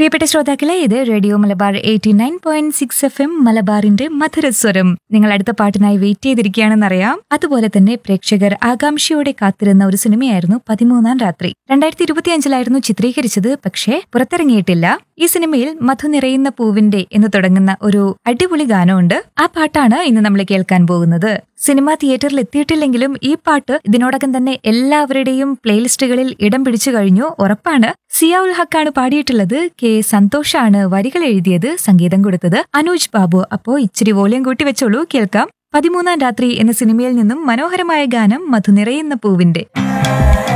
പ്രിയപ്പെട്ട ശ്രോതാക്കളെ ഇത് radio Malabar eighty nine point six F M മലബാറിന്റെ മധുരസ്വരം നിങ്ങൾ അടുത്ത പാട്ടിനായി വെയിറ്റ് ചെയ്തിരിക്കുകയാണെന്നറിയാം അതുപോലെ തന്നെ പ്രേക്ഷകർ ആകാംക്ഷയോടെ കാത്തിരുന്ന ഒരു സിനിമയായിരുന്നു പതിമൂന്നാം രാത്രി രണ്ടായിരത്തി ഇരുപത്തിയഞ്ചിലായിരുന്നു ചിത്രീകരിച്ചത് പക്ഷേ പുറത്തിറങ്ങിയിട്ടില്ല ഈ സിനിമയിൽ മധു നിറയുന്ന പൂവിന്റെ എന്ന് തുടങ്ങുന്ന ഒരു അടിപൊളി ഗാനമുണ്ട് ആ പാട്ടാണ് ഇന്ന് നമ്മൾ കേൾക്കാൻ പോകുന്നത് സിനിമ തിയേറ്ററിൽ എത്തിയിട്ടില്ലെങ്കിലും ഈ പാട്ട് ഇതിനോടകം തന്നെ എല്ലാവരുടെയും പ്ലേലിസ്റ്റുകളിൽ ഇടം പിടിച്ചു കഴിഞ്ഞു ഉറപ്പാണ് സിയ ഉൽ ഹക്കാണ് പാടിയിട്ടുള്ളത് കെ സന്തോഷാണ് വരികൾ എഴുതിയത് സംഗീതം കൊടുത്തത് അനൂജ് ബാബു അപ്പോ ഇച്ചിരി വോളിയം കൂട്ടി വെച്ചോളൂ കേൾക്കാം പതിമൂന്നാം രാത്രി എന്ന സിനിമയിൽ നിന്നും മനോഹരമായ ഗാനം മധു നിറയുന്ന പൂവിന്റെ